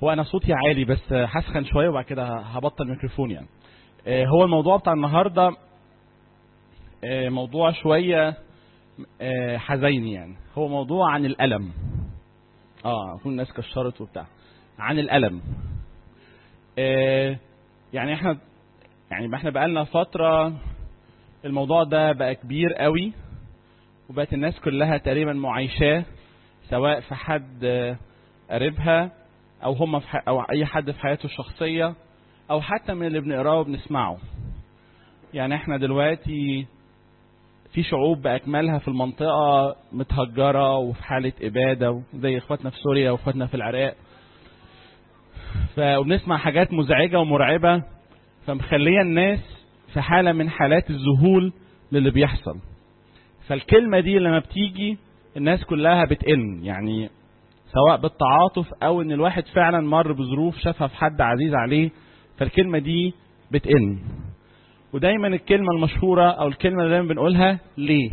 هو انا صوتي عالي بس هسخن شويه وبعد كده هبطل الميكروفون يعني آه، هو الموضوع بتاع النهارده آه، موضوع شويه آه، حزين يعني هو موضوع عن الالم اه كل الناس كشرت وبتاع عن الالم آه، يعني احنا يعني ما احنا بقالنا فتره الموضوع ده بقى كبير قوي وبقت الناس كلها تقريبا معايشاه سواء في حد آه، قريبها او هم في ح... او اي حد في حياته الشخصيه او حتى من اللي بنقراه وبنسمعه يعني احنا دلوقتي في شعوب باكملها في المنطقه متهجره وفي حاله اباده زي اخواتنا في سوريا واخواتنا في العراق ف... وبنسمع حاجات مزعجه ومرعبه فمخليه الناس في حاله من حالات الذهول للي بيحصل فالكلمه دي لما بتيجي الناس كلها بتئن يعني سواء بالتعاطف او ان الواحد فعلا مر بظروف شافها في حد عزيز عليه فالكلمه دي بتئن ودايما الكلمه المشهوره او الكلمه اللي دايما بنقولها ليه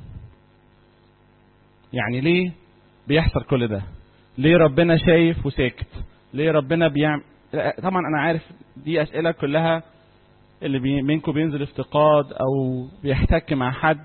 يعني ليه بيحصل كل ده ليه ربنا شايف وساكت ليه ربنا بيعمل طبعا انا عارف دي اسئله كلها اللي بي... منكم بينزل افتقاد او بيحتك مع حد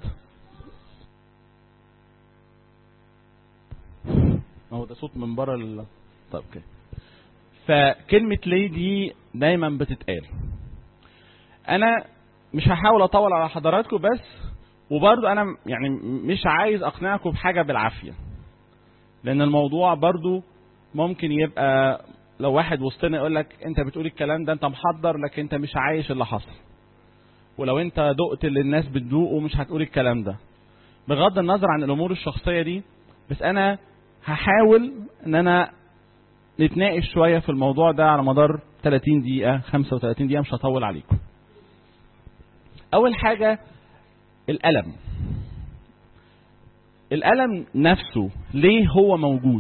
ما هو ده صوت من بره ال... طب اوكي فكلمة ليه دي دايما بتتقال انا مش هحاول اطول على حضراتكم بس وبرضو انا يعني مش عايز اقنعكم بحاجة بالعافية لان الموضوع برضو ممكن يبقى لو واحد وسطنا يقول لك انت بتقول الكلام ده انت محضر لكن انت مش عايش اللي حصل ولو انت دقت اللي الناس بتدوقه مش هتقول الكلام ده بغض النظر عن الامور الشخصية دي بس انا هحاول ان انا نتناقش شوية في الموضوع ده على مدار 30 دقيقة 35 دقيقة مش هطول عليكم اول حاجة الالم الالم نفسه ليه هو موجود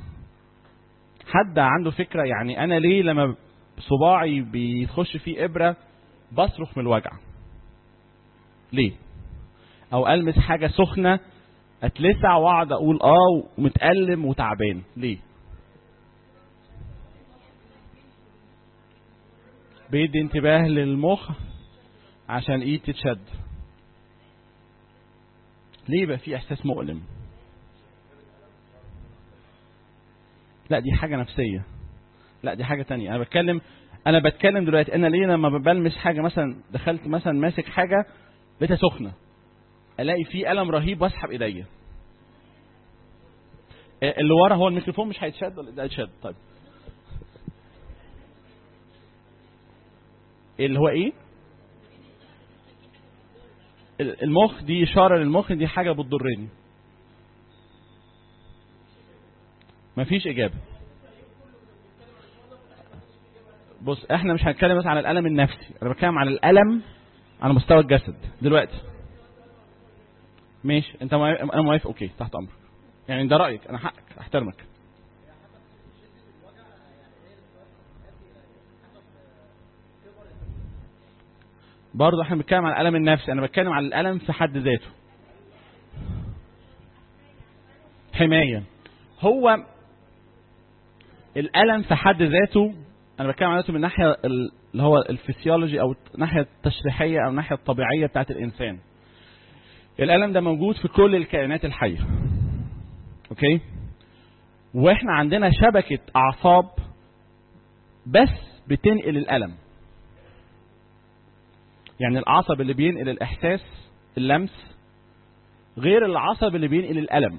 حد عنده فكرة يعني انا ليه لما صباعي بيخش فيه ابرة بصرخ من الوجع ليه او المس حاجة سخنة اتلسع واقعد اقول اه ومتألم وتعبان ليه بيدي انتباه للمخ عشان ايد تتشد ليه بقى في احساس مؤلم لا دي حاجة نفسية لا دي حاجة تانية انا بتكلم انا بتكلم دلوقتي انا ليه لما بلمس حاجة مثلا دخلت مثلا ماسك حاجة لقيتها سخنة الاقي فيه الم رهيب واسحب ايديا اللي ورا هو الميكروفون مش هيتشد ولا ده هيتشد طيب اللي هو ايه المخ دي اشاره للمخ دي حاجه بتضرني مفيش اجابه بص احنا مش هنتكلم بس على الالم النفسي انا بتكلم على الالم على مستوى الجسد دلوقتي ماشي انت موافق انا موافق اوكي تحت امرك يعني ده رايك انا حقك احترمك برضه احنا بنتكلم على الالم النفسي انا بتكلم على الالم في حد ذاته حمايه هو الالم في حد ذاته انا بتكلم على ذاته من الناحيه اللي هو الفسيولوجي او الناحيه التشريحيه او الناحيه الطبيعيه بتاعت الانسان الالم ده موجود في كل الكائنات الحيه اوكي واحنا عندنا شبكه اعصاب بس بتنقل الالم يعني العصب اللي بينقل الاحساس اللمس غير العصب اللي بينقل الالم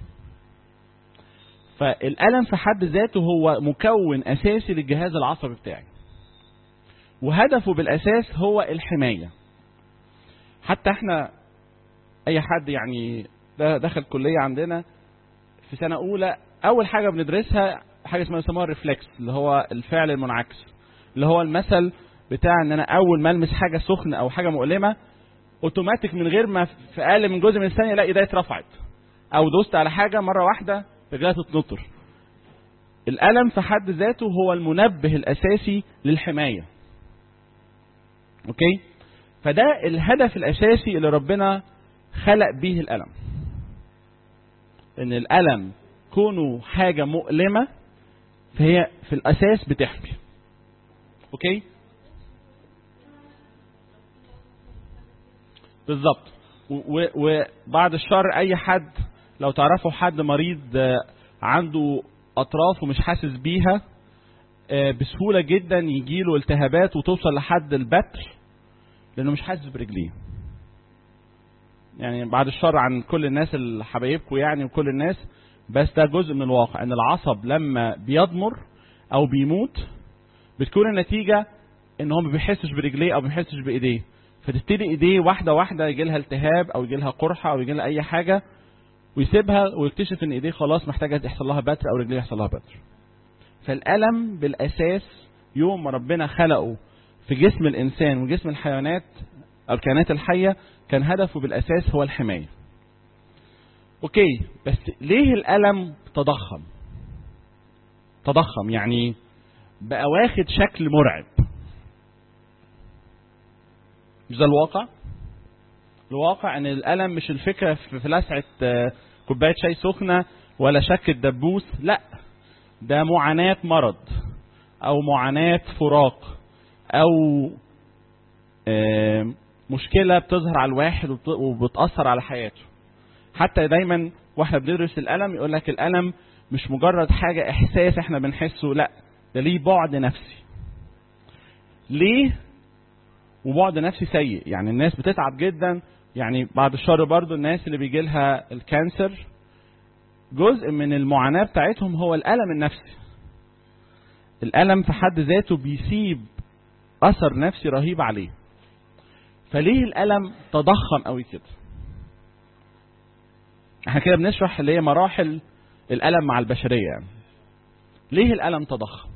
فالالم في حد ذاته هو مكون اساسي للجهاز العصبي بتاعي وهدفه بالاساس هو الحمايه حتى احنا اي حد يعني ده دخل كليه عندنا في سنه اولى اول حاجه بندرسها حاجه اسمها يسموها الريفلكس اللي هو الفعل المنعكس اللي هو المثل بتاع ان انا اول ما المس حاجه سخنه او حاجه مؤلمه اوتوماتيك من غير ما في اقل من جزء من الثانيه الاقي ايديا اترفعت او دوست على حاجه مره واحده رجليها تتنطر الالم في حد ذاته هو المنبه الاساسي للحمايه اوكي فده الهدف الاساسي اللي ربنا خلق به الالم ان الالم كونه حاجه مؤلمه فهي في الاساس بتحمي اوكي بالظبط و- و- وبعد الشر اي حد لو تعرفوا حد مريض آه، عنده اطراف ومش حاسس بيها آه، بسهوله جدا يجيله التهابات وتوصل لحد البتر لانه مش حاسس برجليه يعني بعد الشر عن كل الناس اللي حبايبكم يعني وكل الناس بس ده جزء من الواقع ان العصب لما بيضمر او بيموت بتكون النتيجه ان هو ما بيحسش برجليه او ما بيحسش بايديه فتبتدي ايديه واحده واحده يجي لها التهاب او يجي لها قرحه او يجي لها اي حاجه ويسيبها ويكتشف ان ايديه خلاص محتاجه يحصل لها بتر او رجليه يحصل لها بتر فالالم بالاساس يوم ما ربنا خلقه في جسم الانسان وجسم الحيوانات او الكائنات الحيه كان هدفه بالاساس هو الحمايه اوكي بس ليه الالم تضخم تضخم يعني بقى واخد شكل مرعب مش ده الواقع الواقع ان الالم مش الفكره في في لسعه آه، كوبايه شاي سخنه ولا شك الدبوس لا ده معاناه مرض او معاناه فراق او آه، مشكله بتظهر على الواحد وبت- وبتاثر على حياته حتى دايما واحنا بندرس الالم يقول لك الالم مش مجرد حاجه احساس احنا بنحسه لا ده ليه بعد نفسي ليه وبعد نفسي سيء يعني الناس بتتعب جدا يعني بعد الشر برضو الناس اللي بيجي لها الكانسر جزء من المعاناة بتاعتهم هو الألم النفسي الألم في حد ذاته بيسيب أثر نفسي رهيب عليه فليه الألم تضخم قوي كده احنا كده بنشرح اللي هي مراحل الألم مع البشرية يعني ليه الألم تضخم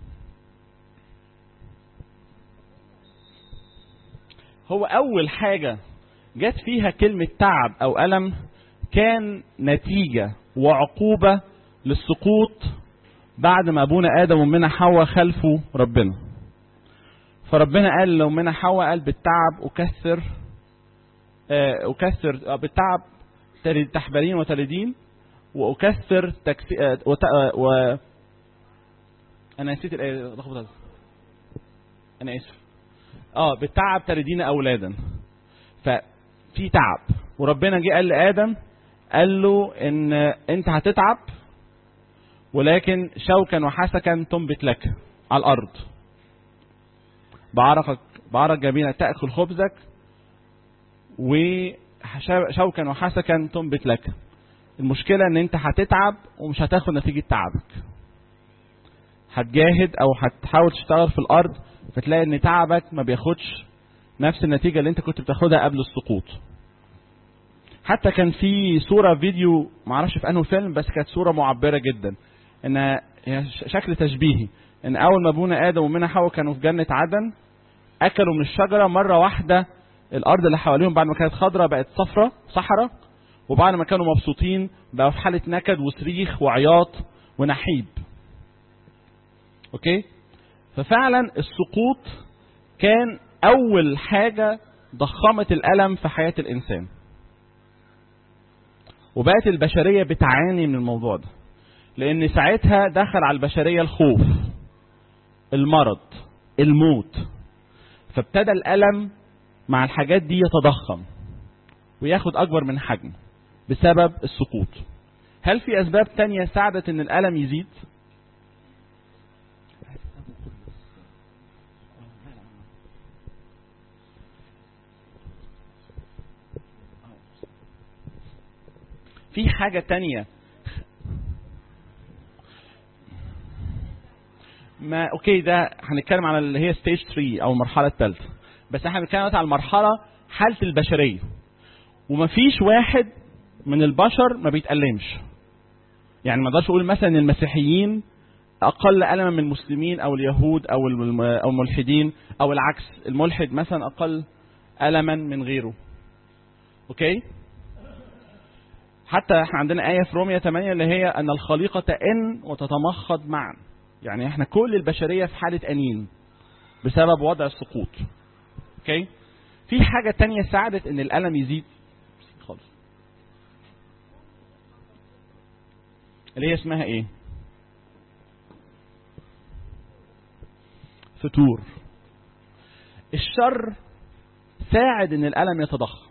هو أول حاجة جت فيها كلمة تعب أو ألم كان نتيجة وعقوبة للسقوط بعد ما أبونا آدم ومنا حواء خلفوا ربنا فربنا قال لأمنا حواء قال بالتعب أكثر آه، أكثر آه، بالتعب تلد- تحبلين وتلدين وأكثر تكسي... آه، وت... آه، و... أنا نسيت الآية لخبطت. أنا آسف اه بالتعب تلدين أولادا ففي تعب وربنا جه قال لآدم قال له إن أنت هتتعب ولكن شوكا وحسكا تنبت لك على الأرض بعرقك بعرق جبينك تأكل خبزك وشوكا وحسكا تنبت لك المشكلة ان انت هتتعب ومش هتاخد نتيجة تعبك هتجاهد او هتحاول تشتغل في الارض فتلاقي ان تعبك ما بياخدش نفس النتيجة اللي انت كنت بتاخدها قبل السقوط حتى كان في صورة فيديو معرفش في انه فيلم بس كانت صورة معبرة جدا ان هي شكل تشبيهي ان اول ما ابونا ادم ومنا حواء كانوا في جنة عدن اكلوا من الشجرة مرة واحدة الارض اللي حواليهم بعد ما كانت خضراء بقت صفراء صحراء وبعد ما كانوا مبسوطين بقوا في حالة نكد وصريخ وعياط ونحيب اوكي ففعلا السقوط كان اول حاجة ضخمت الالم في حياة الانسان وبقت البشرية بتعاني من الموضوع ده لان ساعتها دخل على البشرية الخوف المرض الموت فابتدى الالم مع الحاجات دي يتضخم وياخد اكبر من حجمه بسبب السقوط هل في اسباب تانية ساعدت ان الالم يزيد في حاجة تانية ما اوكي ده هنتكلم على اللي هي ستيج 3 او المرحلة الثالثة بس احنا بنتكلم دلوقتي على المرحلة حالة البشرية ومفيش واحد من البشر ما بيتألمش يعني ما اقدرش اقول مثلا ان المسيحيين اقل الما من المسلمين او اليهود او الم- او الملحدين او العكس الملحد مثلا اقل الما من غيره اوكي حتى احنا عندنا آية في رومية 8 اللي هي أن الخليقة تئن وتتمخض معا يعني احنا كل البشرية في حالة أنين بسبب وضع السقوط اوكي في حاجة تانية ساعدت ان الألم يزيد خالص اللي هي اسمها ايه فتور الشر ساعد ان الالم يتضخم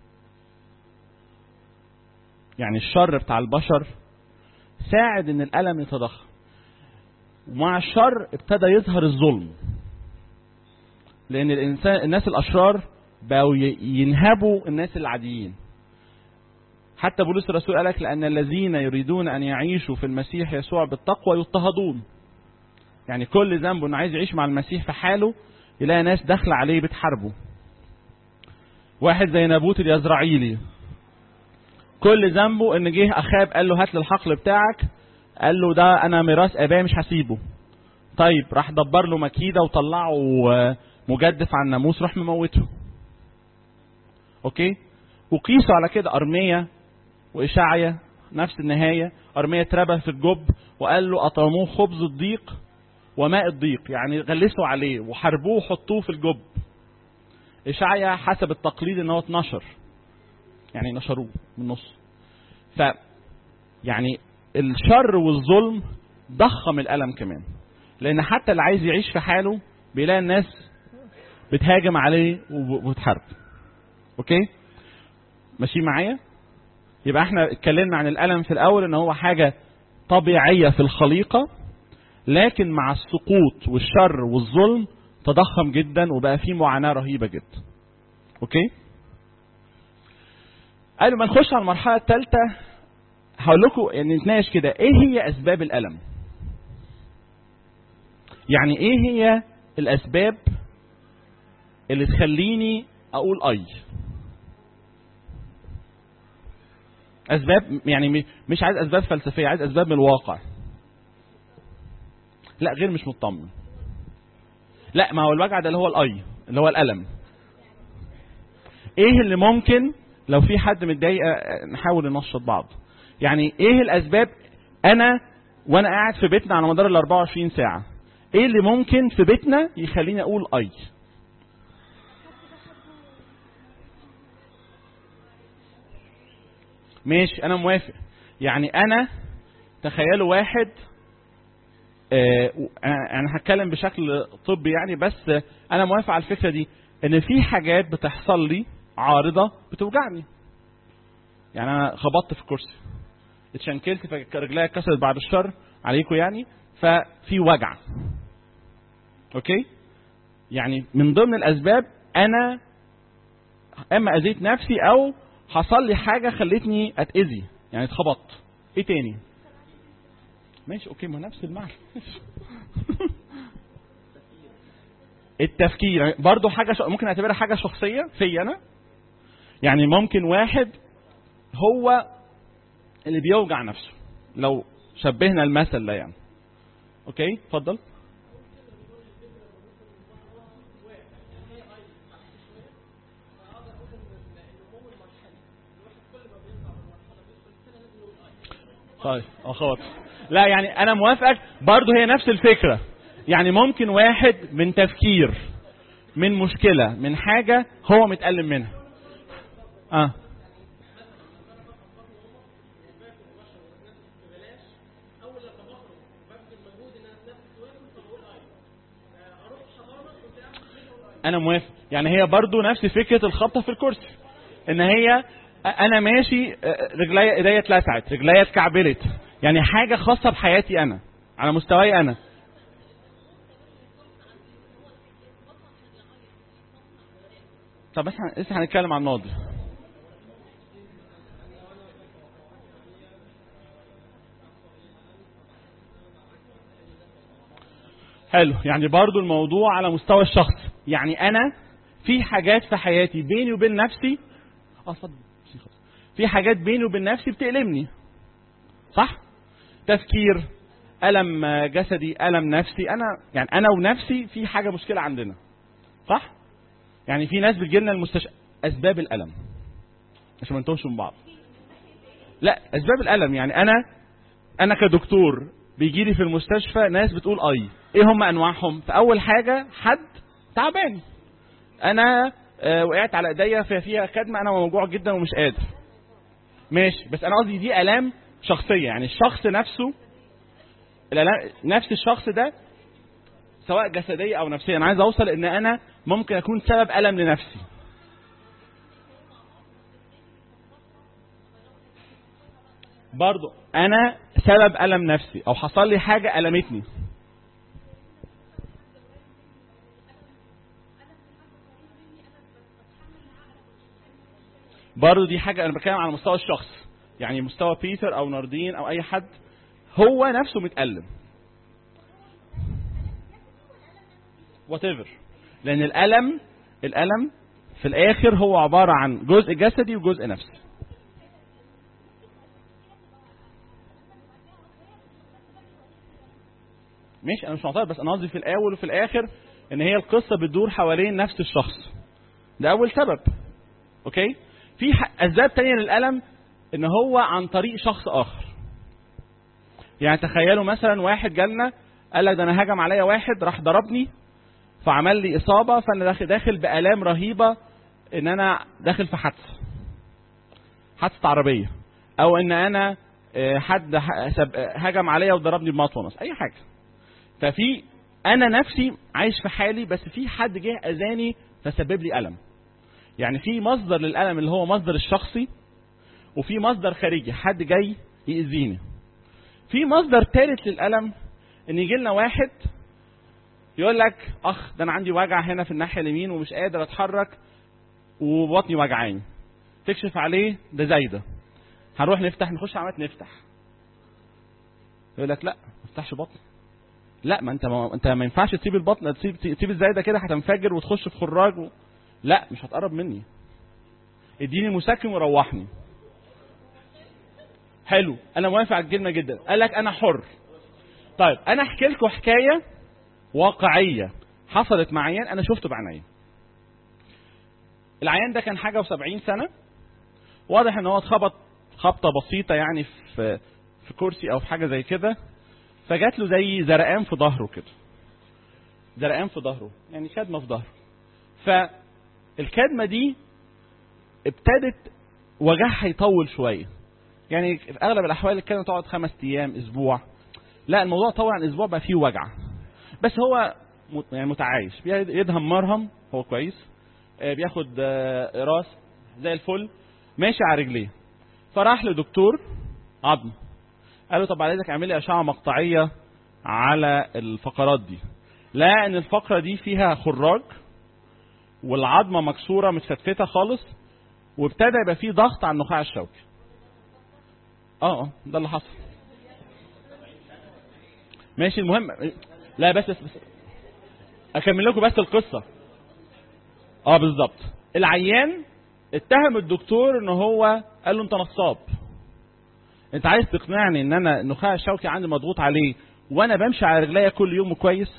يعني الشر بتاع البشر ساعد ان الالم يتضخم ومع الشر ابتدى يظهر الظلم لان الانسان الناس الاشرار بقوا ي- ينهبوا الناس العاديين حتى بولس الرسول قالك لان الذين يريدون ان يعيشوا في المسيح يسوع بالتقوى يضطهدون يعني كل ذنبه انه عايز يعيش مع المسيح في حاله يلاقي ناس داخله عليه بتحاربه واحد زي نابوت اليزرعيلي كل ذنبه ان جه اخاب قال له هات لي الحقل بتاعك قال له ده انا ميراث ابايا مش هسيبه طيب راح دبر له مكيده وطلعه آه، مجدف على الناموس راح مموته اوكي وقيسوا على كده ارميا واشعيا نفس النهايه ارميا اتربى في الجب وقال له اطعموه خبز الضيق وماء الضيق يعني غلسوا عليه وحاربوه وحطوه في الجب اشعيا حسب التقليد ان هو اتنشر يعني نشروه من النص ف يعني الشر والظلم ضخم الالم كمان لان حتى اللي عايز يعيش في حاله بيلاقي الناس بتهاجم عليه وب- وبتحارب اوكي ماشي معايا يبقى احنا اتكلمنا عن الالم في الاول ان هو حاجه طبيعيه في الخليقه لكن مع السقوط والشر والظلم تضخم جدا وبقى فيه معاناه رهيبه جدا اوكي قبل ما نخش على المرحله الثالثه هقول لكم يعني نتناقش كده ايه هي اسباب الالم يعني ايه هي الاسباب اللي تخليني اقول اي اسباب يعني م- مش عايز اسباب فلسفيه عايز اسباب من الواقع لا غير مش مطمن لا ما هو الوجع ده اللي هو الاي اللي هو الالم ايه اللي ممكن لو في حد متضايق آه، نحاول ننشط بعض يعني ايه الاسباب انا وانا قاعد في بيتنا على مدار ال 24 ساعه ايه اللي ممكن في بيتنا يخليني اقول اي ماشي انا موافق يعني انا تخيلوا واحد آه، انا أنا هتكلم بشكل طبي يعني بس آه، انا موافق على الفكره دي ان في حاجات بتحصل لي عارضه بتوجعني يعني انا خبطت في كرسي اتشنكلت فرجليا اتكسرت بعد الشر عليكم يعني ففي وجع اوكي يعني من ضمن الاسباب انا اما اذيت نفسي او حصل لي حاجه خلتني اتاذي يعني اتخبطت ايه تاني ماشي اوكي ما نفس المعنى التفكير يعني برضو حاجه ش... ممكن اعتبرها حاجه شخصيه في انا يعني ممكن واحد هو اللي بيوجع نفسه لو شبهنا المثل ده يعني اوكي اتفضل طيب اخوات لا يعني انا موافقك برضه هي نفس الفكره يعني ممكن واحد من تفكير من مشكله من حاجه هو متألم منها اه انا موافق يعني هي برضو نفس فكره الخبطه في الكرسي ان هي انا ماشي رجليا ايديا اتلسعت رجليا اتكعبلت يعني حاجه خاصه بحياتي انا على مستواي انا طب احنا لسه هنتكلم عن الماضي حلو يعني برضو الموضوع على مستوى الشخص يعني انا في حاجات في حياتي بيني وبين نفسي اه اتفضل في حاجات بيني وبين نفسي بتألمني صح تفكير ألم جسدي ألم نفسي أنا يعني أنا ونفسي في حاجة مشكلة عندنا صح يعني في ناس بتجيلنا المستشفى أسباب الألم عشان ما نتوهش من بعض لا أسباب الألم يعني أنا أنا كدكتور بيجي لي في المستشفى ناس بتقول أي إيه هم أنواعهم فأول حاجة حد تعبان أنا آه وقعت على ايديا فيها فيها كدمه انا موجوع جدا ومش قادر ماشي بس انا قصدي دي الام شخصيه يعني الشخص نفسه الالام نفس الشخص ده سواء جسديه او نفسيه انا عايز اوصل ان انا ممكن اكون سبب الم لنفسي برضو انا سبب الم نفسي او حصل لي حاجه المتني برضو دي حاجه انا بتكلم على مستوى الشخص يعني مستوى بيتر او ناردين او اي حد هو نفسه متألم وات ايفر لان الالم الالم في الاخر هو عباره عن جزء جسدي وجزء نفسي ماشي انا مش معترض بس انا قصدي في الاول وفي الاخر ان هي القصه بتدور حوالين نفس الشخص ده اول سبب اوكي في ح- اسباب تانية للالم ان هو عن طريق شخص اخر يعني تخيلوا مثلا واحد جالنا قال لك ده انا هجم عليا واحد راح ضربني فعمل لي اصابه فانا داخل داخل بالام رهيبه ان انا داخل في حادثه حادثه عربيه او ان انا آه، حد ح- سب- آه، هجم عليا وضربني بمطوه مثلا اي حاجه ففي انا نفسي عايش في حالي بس في حد جه اذاني فسبب لي الم يعني في مصدر للالم اللي هو مصدر الشخصي وفي مصدر خارجي حد جاي يأذيني في مصدر ثالث للالم ان يجي لنا واحد يقول لك اخ ده انا عندي وجع هنا في الناحيه اليمين ومش قادر اتحرك وبطني وجعاني تكشف عليه ده زايده هنروح نفتح نخش عمليات نفتح يقول لك لا ما تفتحش بطن لا ما انت ما انت ما ينفعش تسيب البطن تسيب تسيب الزايده كده هتنفجر وتخش في خراج و... لا مش هتقرب مني اديني مسكن وروحني حلو انا موافق على الكلمه جدا قال لك انا حر طيب انا احكي لكم حكايه واقعيه حصلت مع عيان انا شفته بعيني العيان ده كان حاجه و70 سنه واضح ان هو اتخبط خبطه بسيطه يعني في في كرسي او في حاجه زي كده فجات له زي زرقان في ظهره كده زرقان في ظهره يعني كدمه في ظهره فالكدمه دي ابتدت وجعها يطول شويه يعني في اغلب الاحوال الكدمه تقعد خمس ايام اسبوع لا الموضوع طول عن اسبوع بقى فيه وجع بس هو مت- يعني متعايش بيدهم مرهم هو كويس آه، بياخد آه، راس زي الفل ماشي على رجليه فراح لدكتور عظم قال له طب بعد اذنك اعمل لي اشعه مقطعيه على الفقرات دي لا ان الفقره دي فيها خراج والعظمه مكسوره متفتته خالص وابتدى يبقى فيه ضغط على النخاع الشوكي اه اه ده اللي حصل ماشي المهم لا بس بس, بس. اكمل لكم بس القصه اه بالظبط العيان اتهم الدكتور ان هو قال له انت نصاب انت عايز تقنعني ان انا النخاع الشوكي عندي مضغوط عليه وانا بمشي على رجليا كل يوم كويس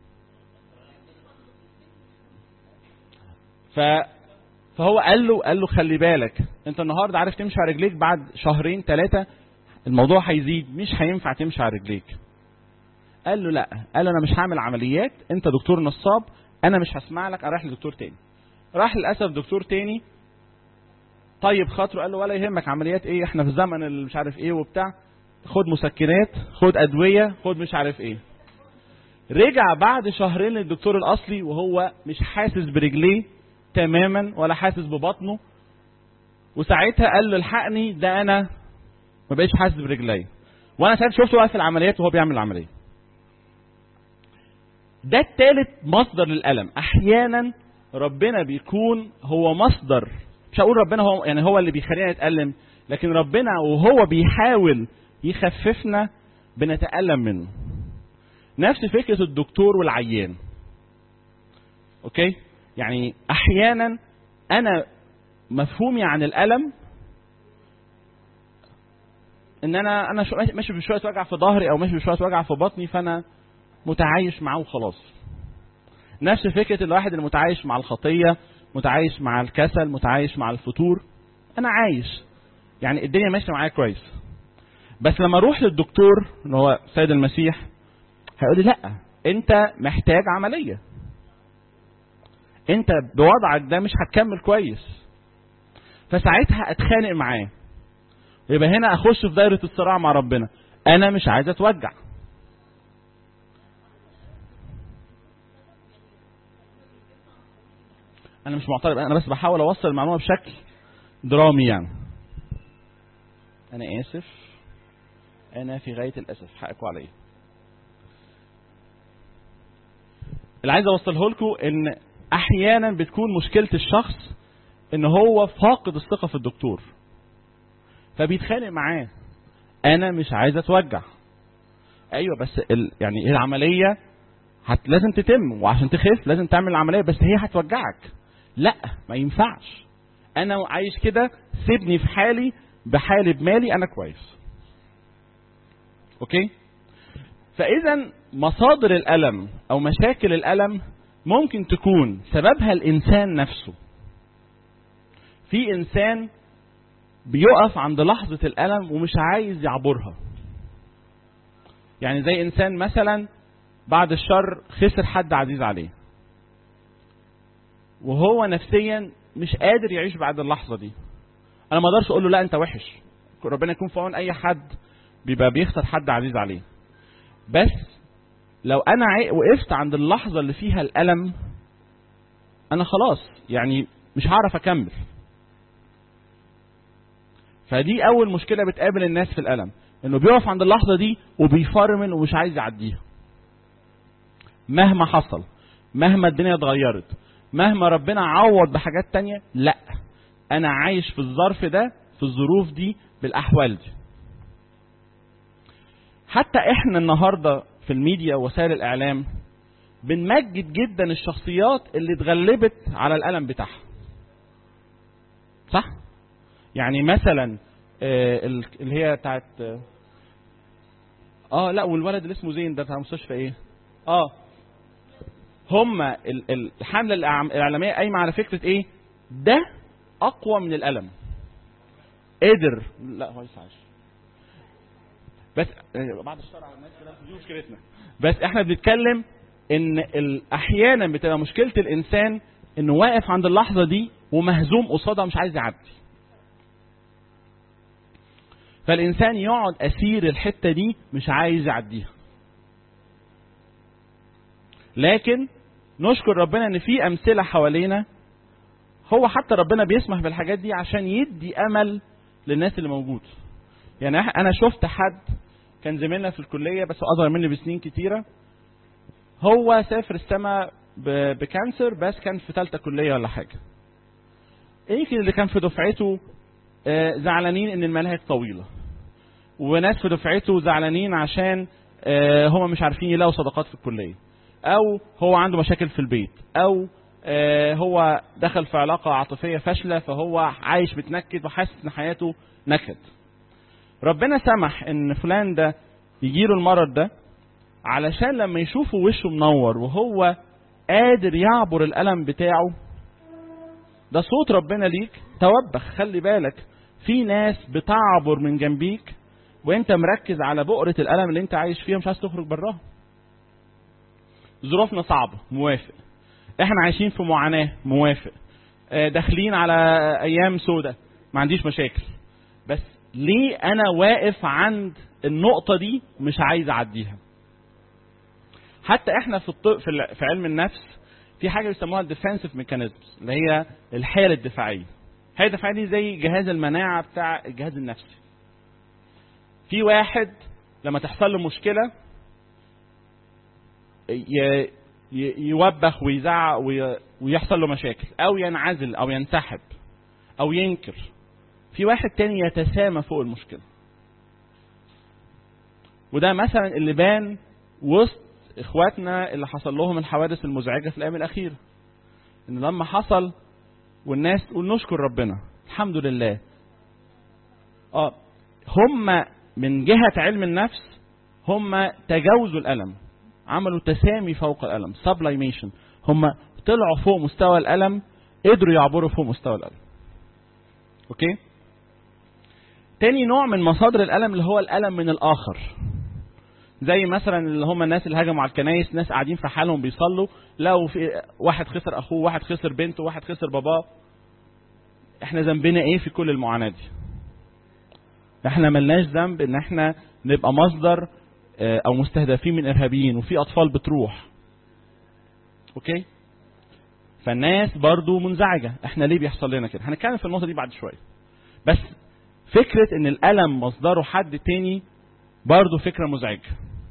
ف فهو قال له قال له خلي بالك انت النهارده عارف تمشي على رجليك بعد شهرين ثلاثه الموضوع هيزيد مش هينفع تمشي على رجليك قال له لا قال له انا مش هعمل عمليات انت دكتور نصاب انا مش هسمع لك انا رايح لدكتور تاني راح للاسف دكتور تاني طيب خاطره قال له ولا يهمك عمليات ايه احنا في زمن اللي مش عارف ايه وبتاع خد مسكنات خد ادويه خد مش عارف ايه رجع بعد شهرين للدكتور الاصلي وهو مش حاسس برجليه تماما ولا حاسس ببطنه وساعتها قال له الحقني ده انا ما بقيتش حاسس برجلي وانا ساعتها شفته واقف في العمليات وهو بيعمل العمليه ده التالت مصدر للالم احيانا ربنا بيكون هو مصدر مش هقول ربنا هو يعني هو اللي بيخلينا نتالم لكن ربنا وهو بيحاول يخففنا بنتالم منه نفس فكره الدكتور والعيان اوكي يعني احيانا انا مفهومي عن الالم ان انا انا شو- ماشي بشويه وجع في ظهري او ماشي بشويه وجع في بطني فانا متعايش معاه وخلاص نفس فكره الواحد المتعايش مع الخطيه متعايش مع الكسل متعايش مع الفتور انا عايش يعني الدنيا ماشيه معايا كويس بس لما اروح للدكتور اللي هو سيد المسيح هيقول لي لا انت محتاج عمليه انت بوضعك ده مش هتكمل كويس فساعتها اتخانق معاه يبقى هنا اخش في دايره الصراع مع ربنا انا مش عايز اتوجع انا مش معترض انا بس بحاول اوصل المعلومه بشكل درامي يعني انا اسف انا في غايه الاسف حقكم عليا اللي عايز اوصله لكم ان احيانا بتكون مشكله الشخص ان هو فاقد الثقه في الدكتور فبيتخانق معاه انا مش عايز اتوجع ايوه بس ال... يعني العمليه هت... لازم تتم وعشان تخف لازم تعمل العمليه بس هي هتوجعك لا ما ينفعش انا عايش كده سيبني في حالي بحالي بمالي انا كويس اوكي فاذا مصادر الالم او مشاكل الالم ممكن تكون سببها الانسان نفسه في انسان بيقف عند لحظة الألم ومش عايز يعبرها يعني زي إنسان مثلا بعد الشر خسر حد عزيز عليه وهو نفسيا مش قادر يعيش بعد اللحظة دي أنا ما أقدرش أقول له لا أنت وحش ربنا يكون في عون أي حد بيبقى بيخسر حد عزيز عليه بس لو أنا وقفت عند اللحظة اللي فيها الألم أنا خلاص يعني مش هعرف أكمل فدي اول مشكله بتقابل الناس في الالم انه بيقف عند اللحظه دي وبيفرمل ومش عايز يعديها مهما حصل مهما الدنيا اتغيرت مهما ربنا عوض بحاجات تانية لا انا عايش في الظرف ده في الظروف دي بالاحوال دي حتى احنا النهارده في الميديا ووسائل الاعلام بنمجد جدا الشخصيات اللي اتغلبت على الالم بتاعها صح يعني مثلا آه اللي هي بتاعت اه لا والولد اللي اسمه زين ده بتاع مستشفى ايه اه هم الحمله الاعلاميه قايمه على فكره ايه ده اقوى من الالم قدر لا هو يسعش بس بعد الشر على الناس دي مشكلتنا بس احنا بنتكلم ان احيانا بتبقى مشكله الانسان انه واقف عند اللحظه دي ومهزوم قصادها مش عايز يعدي فالإنسان يقعد أسير الحتة دي مش عايز يعديها لكن نشكر ربنا ان في امثله حوالينا هو حتى ربنا بيسمح بالحاجات دي عشان يدي امل للناس اللي موجود يعني انا شفت حد كان زميلنا في الكليه بس اصغر مني بسنين كتيره هو سافر السما بكانسر بس كان في ثالثه كليه ولا حاجه يمكن اللي كان في دفعته زعلانين ان المناهج طويله وناس في دفعته زعلانين عشان هم مش عارفين يلاقوا صداقات في الكليه او هو عنده مشاكل في البيت او هو دخل في علاقه عاطفيه فاشله فهو عايش متنكد وحاسس ان حياته نكد ربنا سمح ان فلان ده يجيله المرض ده علشان لما يشوفوا وشه منور وهو قادر يعبر الالم بتاعه ده صوت ربنا ليك توبخ خلي بالك في ناس بتعبر من جنبيك وانت مركز على بؤرة الألم اللي انت عايش فيها مش عايز تخرج براها ظروفنا صعبة موافق احنا عايشين في معاناة موافق اه داخلين على ايام سودة ما عنديش مشاكل بس ليه انا واقف عند النقطة دي مش عايز اعديها حتى احنا في الطب في, في علم النفس في حاجه بيسموها الديفensive ميكانيزمز اللي هي الحاله الدفاعيه الحاله الدفاعيه دي زي جهاز المناعه بتاع الجهاز النفسي في واحد لما تحصل له مشكله يوبخ ويزعق ويحصل له مشاكل او ينعزل او ينسحب او ينكر في واحد تاني يتسامى فوق المشكله وده مثلا اللي بان وسط اخواتنا اللي حصل لهم الحوادث المزعجه في الايام الاخيره ان لما حصل والناس تقول نشكر ربنا الحمد لله اه هم من جهه علم النفس هم تجاوزوا الالم عملوا تسامي فوق الالم سبلايميشن هم طلعوا فوق مستوى الالم قدروا يعبروا فوق مستوى الالم اوكي تاني نوع من مصادر الالم اللي هو الالم من الاخر زي مثلا اللي هم الناس اللي هجموا على الكنايس ناس قاعدين في حالهم بيصلوا لو في واحد خسر اخوه واحد خسر بنته واحد خسر باباه احنا ذنبنا ايه في كل المعاناه دي احنا ملناش ذنب ان احنا نبقى مصدر او مستهدفين من ارهابيين وفي اطفال بتروح اوكي فالناس برضو منزعجة احنا ليه بيحصل لنا كده هنتكلم في النقطة دي بعد شوية بس فكرة ان الألم مصدره حد تاني برضو فكرة مزعجة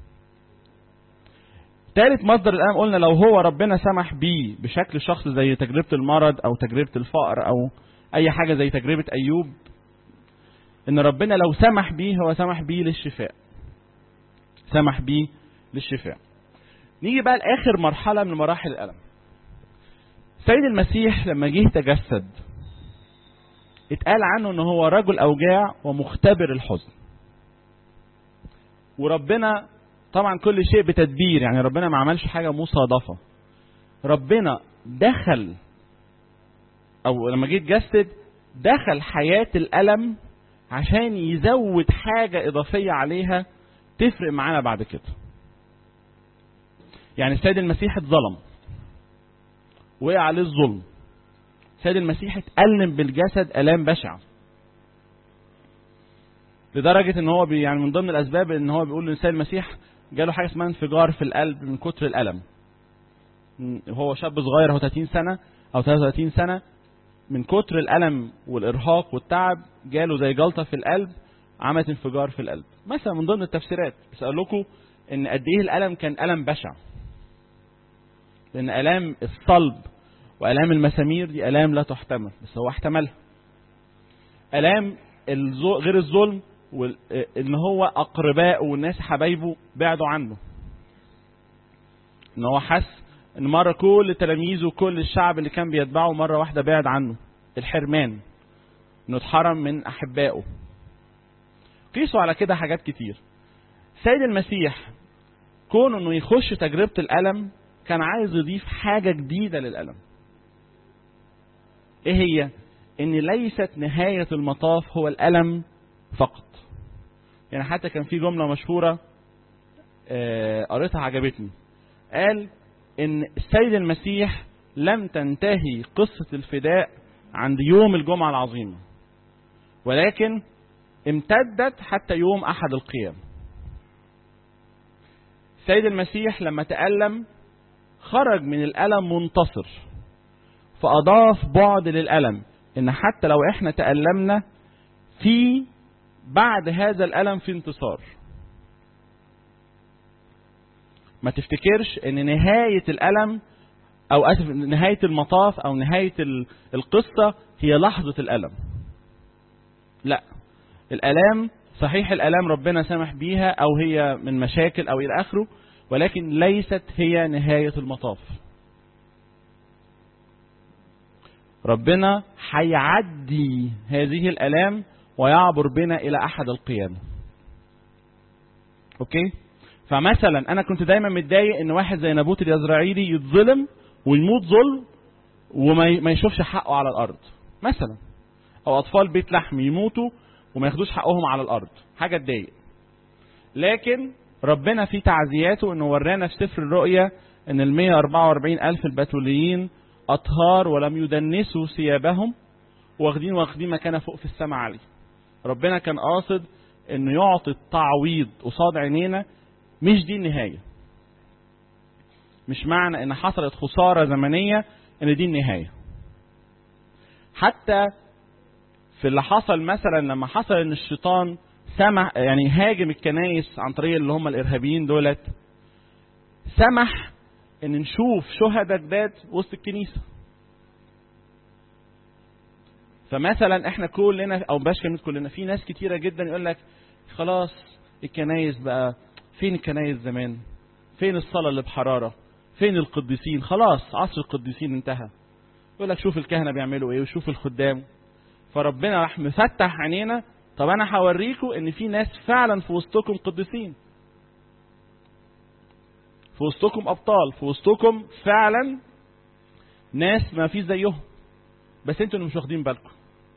ثالث مصدر الألم قلنا لو هو ربنا سمح بيه بشكل شخص زي تجربة المرض أو تجربة الفقر أو أي حاجة زي تجربة أيوب إن ربنا لو سمح بيه هو سمح بيه للشفاء سمح بيه للشفاء نيجي بقى لآخر مرحلة من مراحل الألم سيد المسيح لما جه تجسد اتقال عنه ان هو رجل اوجاع ومختبر الحزن وربنا طبعا كل شيء بتدبير يعني ربنا ما عملش حاجة مصادفة ربنا دخل او لما جه يتجسد دخل حياة الألم عشان يزود حاجة إضافية عليها تفرق معانا بعد كده يعني السيد المسيح اتظلم وقع عليه الظلم السيد المسيح اتألم بالجسد آلام بشعة لدرجة ان هو بي يعني من ضمن الاسباب ان هو بيقول ان السيد المسيح جاله حاجة اسمها انفجار في القلب من كتر الألم هو شاب صغير هو 30 سنة او 33 سنة من كتر الألم والإرهاق والتعب جاله زي جلطة في القلب عملت انفجار في القلب مثلا من ضمن التفسيرات بس اقول لكم ان قد ايه الألم كان ألم بشع لأن آلام الصلب وآلام المسامير دي آلام لا تحتمل بس هو احتملها آلام غير الظلم ان هو اقربائه والناس حبايبه بعدوا عنه ان هو حس ان مرة كل تلاميذه وكل الشعب اللي كان بيتبعه مرة واحدة بعد عنه الحرمان انه اتحرم من احبائه قيسوا على كده حاجات كتير سيد المسيح كون انه يخش تجربة الألم كان عايز يضيف حاجة جديدة للألم ايه هي ان ليست نهاية المطاف هو الألم فقط يعني حتى كان في جملة مشهورة قريتها عجبتني قال ان السيد المسيح لم تنتهي قصة الفداء عند يوم الجمعة العظيمة ولكن امتدت حتى يوم أحد القيام السيد المسيح لما تألم خرج من الألم منتصر فأضاف بعد للألم إن حتى لو إحنا تألمنا في بعد هذا الألم في انتصار ما تفتكرش ان نهاية الألم او اسف نهاية المطاف او نهاية القصة هي لحظة الألم لا الألام صحيح الألام ربنا سمح بيها او هي من مشاكل او الى اخره ولكن ليست هي نهاية المطاف ربنا هيعدي هذه الألام ويعبر بنا إلى أحد القيامة أوكي فمثلا أنا كنت دايما متضايق إن واحد زي نابوت اليزرعيلي يتظلم ويموت ظلم وما يشوفش حقه على الأرض مثلا أو أطفال بيت لحم يموتوا وما ياخدوش حقهم على الأرض حاجة تضايق لكن ربنا في تعزياته انه ورانا في سفر الرؤيا ان ال 144 الف البتوليين اطهار ولم يدنسوا ثيابهم واخدين واخدين مكانه فوق في السماء عالي ربنا كان قاصد انه يعطي التعويض قصاد عينينا مش دي النهايه مش معنى ان حصلت خساره زمنيه ان دي النهايه حتى في اللي حصل مثلا لما حصل ان الشيطان سمح يعني هاجم الكنايس عن طريق اللي هم الارهابيين دولت سمح ان نشوف شهداء جداد وسط الكنيسه فمثلا احنا كلنا او باش كلمه كلنا في ناس كتيره جدا يقول لك خلاص الكنايس بقى فين الكنايس زمان فين الصلاه اللي بحراره فين القديسين خلاص عصر القديسين انتهى يقول لك شوف الكهنه بيعملوا ايه وشوف الخدام فربنا راح مفتح عينينا طب انا هوريكم ان في ناس فعلا في وسطكم قديسين في وسطكم ابطال في وسطكم فعلا ناس ما في زيهم بس انتوا اللي مش واخدين بالكم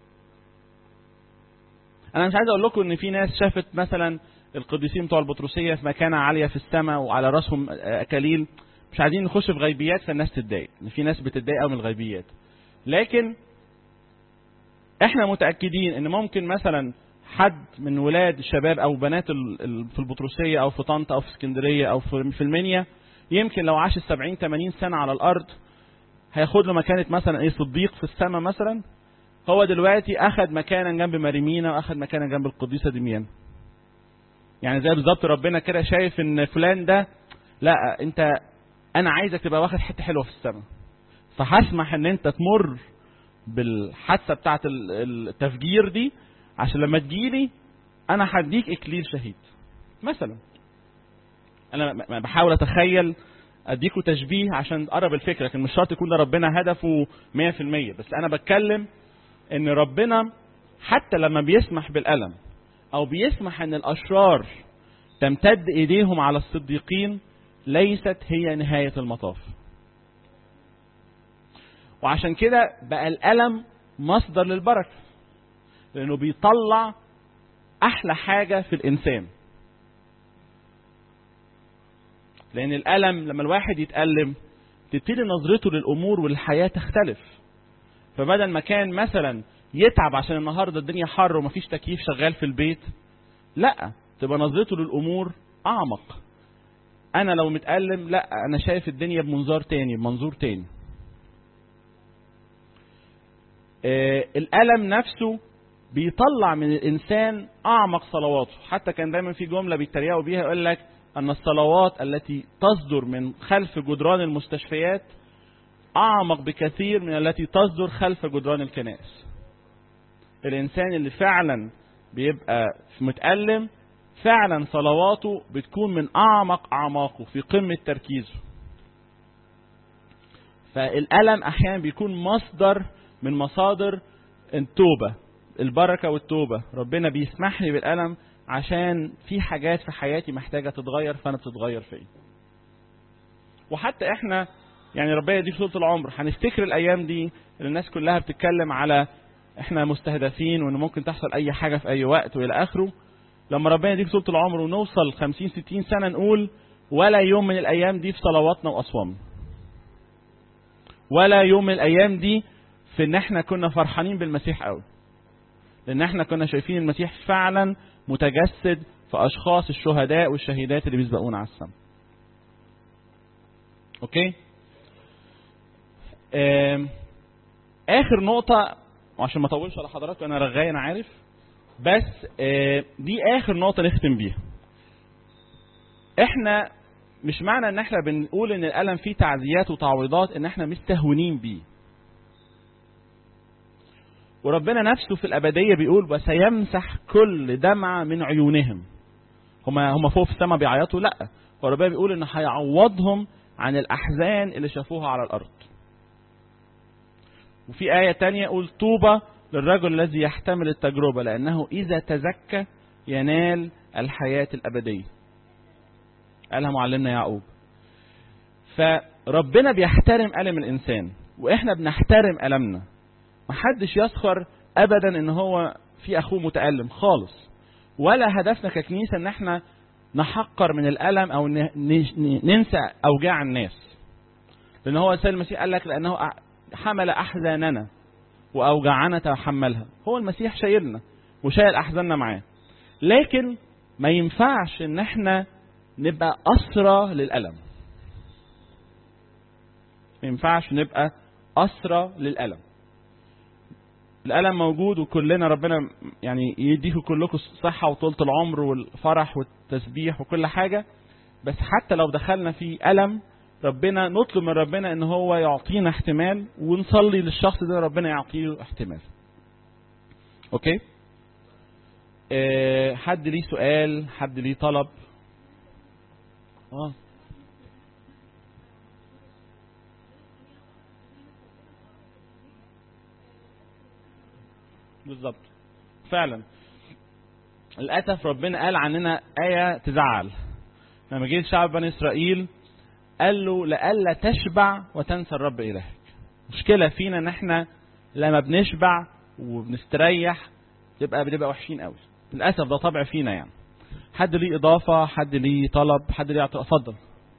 انا مش عايز اقول لكم ان في ناس شافت مثلا القديسين بتوع البطرسيه في مكانه عاليه في السماء وعلى راسهم اكاليل مش عايزين نخش في غيبيات فالناس تتضايق ان في ناس بتتضايق قوي من الغيبيات لكن احنا متاكدين ان ممكن مثلا حد من ولاد الشباب او بنات في البطرسيه او في طنطا او في اسكندريه او في المنيا يمكن لو عاش 70 80 سنه على الارض هياخد له مكانه مثلا ايه صديق في السماء مثلا هو دلوقتي اخذ مكانا جنب مريمينا واخذ مكانا جنب القديسه دميان يعني زي بالظبط ربنا كده شايف ان فلان ده لا انت انا عايزك تبقى واخد حته حلوه في السماء فهسمح ان انت تمر بالحادثه بتاعه التفجير دي عشان لما تجيلي انا هديك اكليل شهيد مثلا انا بحاول اتخيل اديكوا تشبيه عشان تقرب الفكره لكن مش شرط يكون ده ربنا هدفه 100% بس انا بتكلم ان ربنا حتى لما بيسمح بالالم او بيسمح ان الاشرار تمتد ايديهم على الصديقين ليست هي نهايه المطاف وعشان كده بقى الالم مصدر للبركه لانه بيطلع احلى حاجه في الانسان لان الالم لما الواحد يتالم تبتدي نظرته للامور والحياه تختلف فبدل ما كان مثلا يتعب عشان النهارده الدنيا حر ومفيش تكييف شغال في البيت لا تبقى نظرته للامور اعمق انا لو متالم لا انا شايف الدنيا بمنظار تاني بمنظور تاني آه الالم نفسه بيطلع من الانسان اعمق صلواته حتى كان دايما في جمله بيتريقوا بيها يقول لك ان الصلوات التي تصدر من خلف جدران المستشفيات اعمق بكثير من التي تصدر خلف جدران الكنائس الانسان اللي فعلا بيبقى متالم فعلا صلواته بتكون من اعمق اعماقه في قمه تركيزه فالالم احيانا بيكون مصدر من مصادر التوبه البركه والتوبه ربنا بيسمح لي بالالم عشان في حاجات في حياتي محتاجه تتغير فانا بتتغير فيا وحتى احنا يعني ربنا يديك طول العمر هنفتكر الايام دي اللي الناس كلها بتتكلم على احنا مستهدفين وان ممكن تحصل اي حاجه في اي وقت والى اخره لما ربنا يديك طول العمر ونوصل 50 60 سنه نقول ولا يوم من الايام دي في صلواتنا واصوامنا ولا يوم من الايام دي في ان احنا كنا فرحانين بالمسيح قوي لان احنا كنا شايفين المسيح فعلا متجسد في اشخاص الشهداء والشهيدات اللي بيسبقونا على السماء اوكي اخر نقطة وعشان ما اطولش على حضراتكم انا رغاي انا عارف بس دي اخر نقطة نختم بيها احنا مش معنى ان احنا بنقول ان الالم فيه تعزيات وتعويضات ان احنا مستهونين بيه وربنا نفسه في الابدية بيقول وسيمسح كل دمعة من عيونهم هما هما فوق في السماء بيعيطوا لا هو ربنا بيقول ان هيعوضهم عن الاحزان اللي شافوها على الارض وفي آية تانية يقول طوبى للرجل الذي يحتمل التجربة لأنه إذا تزكى ينال الحياة الأبدية قالها معلمنا يعقوب فربنا بيحترم ألم الإنسان وإحنا بنحترم ألمنا محدش يسخر أبدا إن هو في أخوه متألم خالص ولا هدفنا ككنيسة إن إحنا نحقر من الألم أو ننسى أوجاع الناس لأن هو السيد المسيح قال لك لأنه حمل أحزاننا وأوجعنا تحملها هو المسيح شايلنا وشايل أحزاننا معاه لكن ما ينفعش إن احنا نبقى أسرى للألم ما ينفعش نبقى أسرى للألم الألم موجود وكلنا ربنا يعني يديكم كلكم الصحة وطولة العمر والفرح والتسبيح وكل حاجة بس حتى لو دخلنا في ألم ربنا نطلب من ربنا ان هو يعطينا احتمال ونصلي للشخص ده ربنا يعطيه احتمال اوكي اه حد ليه سؤال حد ليه طلب اه بالظبط فعلا للاسف ربنا قال عننا ايه تزعل لما جه شعب بني اسرائيل قال له لئلا تشبع وتنسى الرب إلهك مشكلة فينا ان احنا لما بنشبع وبنستريح تبقى بنبقى وحشين قوي للأسف ده طبع فينا يعني حد ليه إضافة حد ليه طلب حد ليه اعتراض اتفضل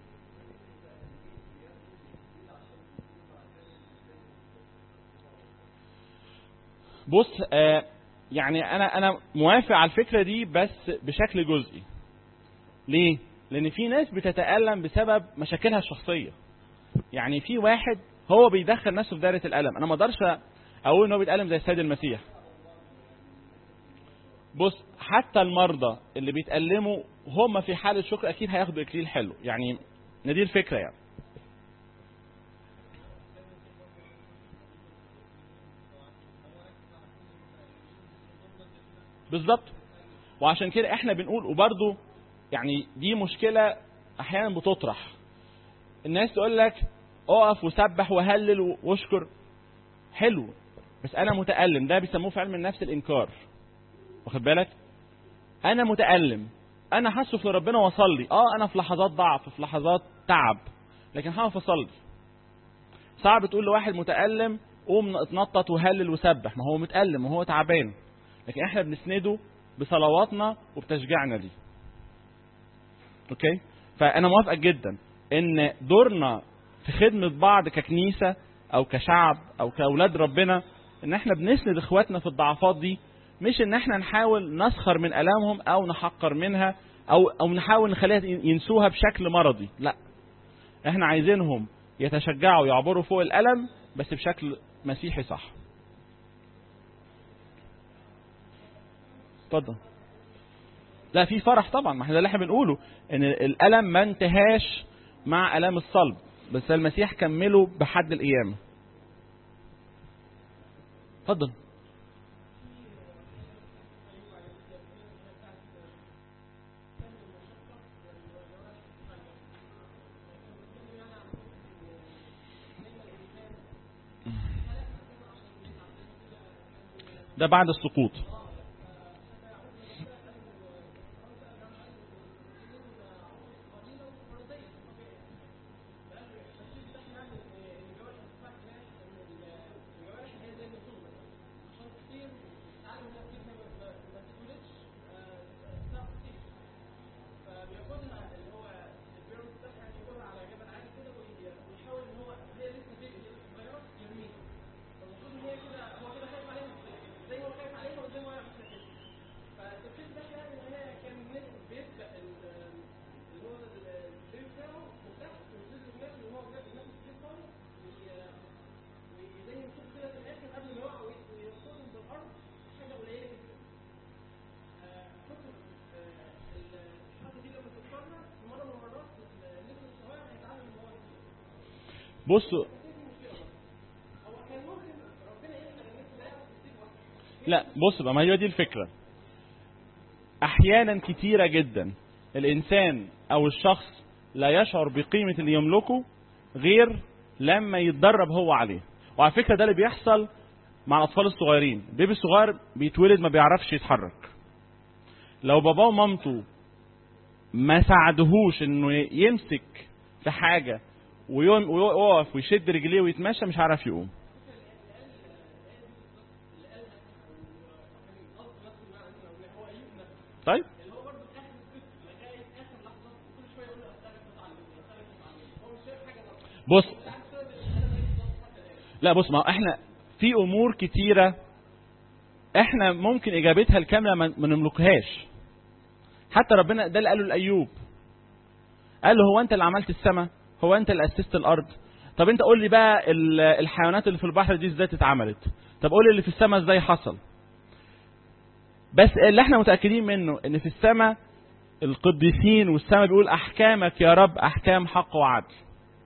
بص آه يعني انا انا موافق على الفكره دي بس بشكل جزئي ليه لان في ناس بتتالم بسبب مشاكلها الشخصيه يعني في واحد هو بيدخل نفسه في دايره الالم انا ما اقدرش اقول ان هو بيتالم زي السيد المسيح بص حتى المرضى اللي بيتألموا هم في حالة شكر أكيد هياخدوا إكليل حلو يعني دي الفكرة يعني بالظبط وعشان كده احنا بنقول وبرضه يعني دي مشكلة احيانا بتطرح الناس تقول لك اقف وسبح وهلل واشكر حلو بس انا متألم ده بيسموه في علم النفس الانكار واخد بالك انا متألم انا هصرف لربنا واصلي اه انا في لحظات ضعف في لحظات تعب لكن هقف اصلي صعب تقول لواحد متألم قوم اتنطط وهلل وسبح ما هو متألم وهو تعبان لكن احنا بنسنده بصلواتنا وبتشجيعنا ليه اوكي فانا موافق جدا ان دورنا في خدمة بعض ككنيسة او كشعب او كاولاد ربنا ان احنا بنسند اخواتنا في الضعفات دي مش ان احنا نحاول نسخر من الامهم او نحقر منها او او نحاول نخليها ينسوها بشكل مرضي لا احنا عايزينهم يتشجعوا يعبروا فوق الالم بس بشكل مسيحي صح اتفضل لا في فرح طبعا ما احنا ده اللي احنا بنقوله ان الالم ما انتهاش مع الام الصلب بس المسيح كمله بحد القيامه اتفضل ده بعد السقوط بصوا لا بص بقى ما هي دي الفكرة احيانا كتيرة جدا الانسان او الشخص لا يشعر بقيمة اللي يملكه غير لما يتدرب هو عليه وعلى فكرة ده اللي بيحصل مع الاطفال الصغيرين البيبي الصغير بيتولد ما بيعرفش يتحرك لو باباه ومامته ما ساعدهوش انه يمسك في حاجة ويقف ويشد رجليه ويتمشى مش هيعرف يقوم طيب بص لا بص ما احنا في امور كتيرة احنا ممكن اجابتها الكاملة ما نملكهاش حتى ربنا ده اللي قاله لايوب قال له هو انت اللي عملت السماء هو انت اللي اسست الارض طب انت قول لي بقى الحيوانات اللي في البحر دي ازاي اتعملت طب قول لي اللي في السماء ازاي حصل بس اللي احنا متاكدين منه ان في السماء القديسين والسماء بيقول احكامك يا رب احكام حق وعدل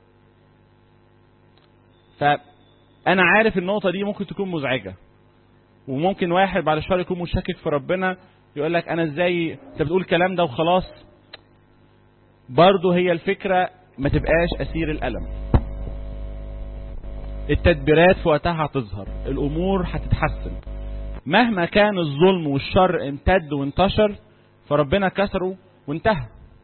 فانا عارف النقطه دي ممكن تكون مزعجه وممكن واحد بعد شويه يكون مشكك في ربنا يقول لك انا ازاي انت بتقول الكلام ده وخلاص برضه هي الفكره ما تبقاش اسير الالم التدبيرات في وقتها هتظهر الامور هتتحسن مهما كان الظلم والشر امتد وانتشر فربنا كسره وانتهى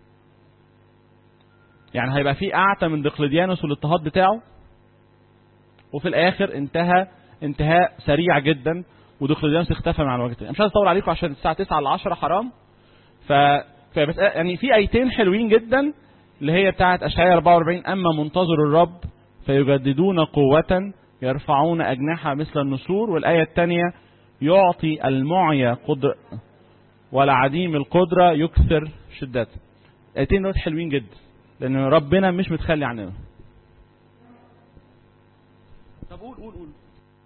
يعني هيبقى في اعتى من دقلديانوس والاضطهاد بتاعه وفي الاخر انتهى انتهاء سريع جدا ودقلديانوس اختفى من على الوجه مش عايز اطول عليكم عشان الساعه 9 ل 10 حرام ف فبس يعني في ايتين حلوين جدا اللي هي بتاعت اشعياء 44 اما منتظر الرب فيجددون قوة يرفعون أجنحة مثل النسور والآية الثانية يعطي المعيا قدر والعديم القدرة يكثر شدته الآيتين دول حلوين جدا لأن ربنا مش متخلي عننا طب قول قول قول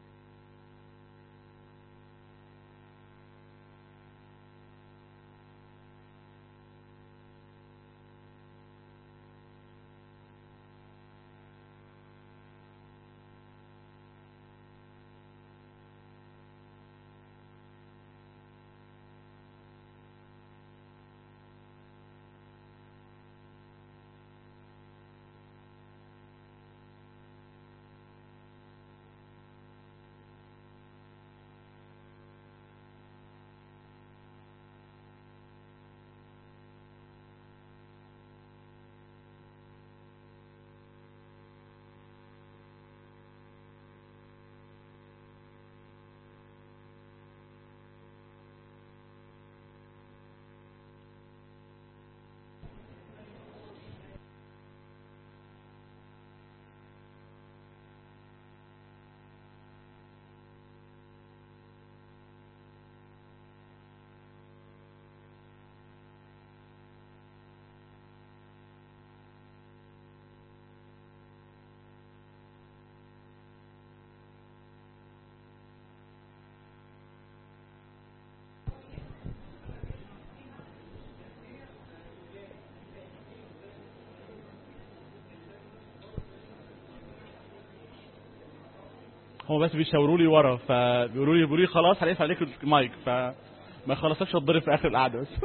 هو بس بيشاوروا لي ورا فبيقولوا لي بيقولوا لي خلاص هنقفل عليك المايك فما خلصتش اتضرب في اخر القعده بس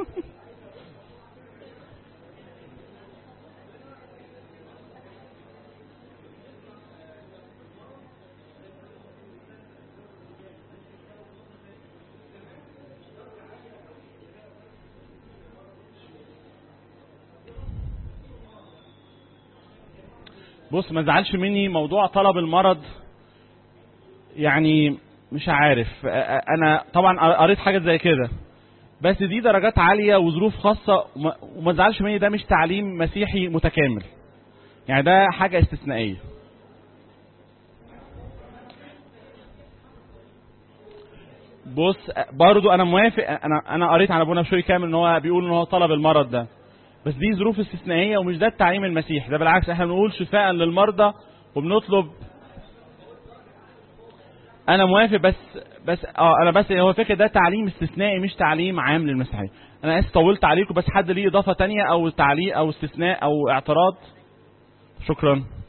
بص ما تزعلش مني موضوع طلب المرض يعني مش عارف أ- أ- انا طبعا قريت حاجه زي كده بس دي درجات عاليه وظروف خاصه وما- وما تزعلش مني ده مش تعليم مسيحي متكامل يعني ده حاجه استثنائيه بص برضو انا موافق انا انا قريت عن ابونا بشوي كامل ان هو بيقول ان هو طلب المرض ده بس دي ظروف استثنائيه ومش ده التعليم المسيحي ده بالعكس احنا بنقول شفاء للمرضى وبنطلب انا موافق بس بس اه انا بس هو فكره ده تعليم استثنائي مش تعليم عام للمسيحيه انا اسف طولت عليكم بس حد ليه اضافه تانية او تعليق او استثناء او اعتراض شكرا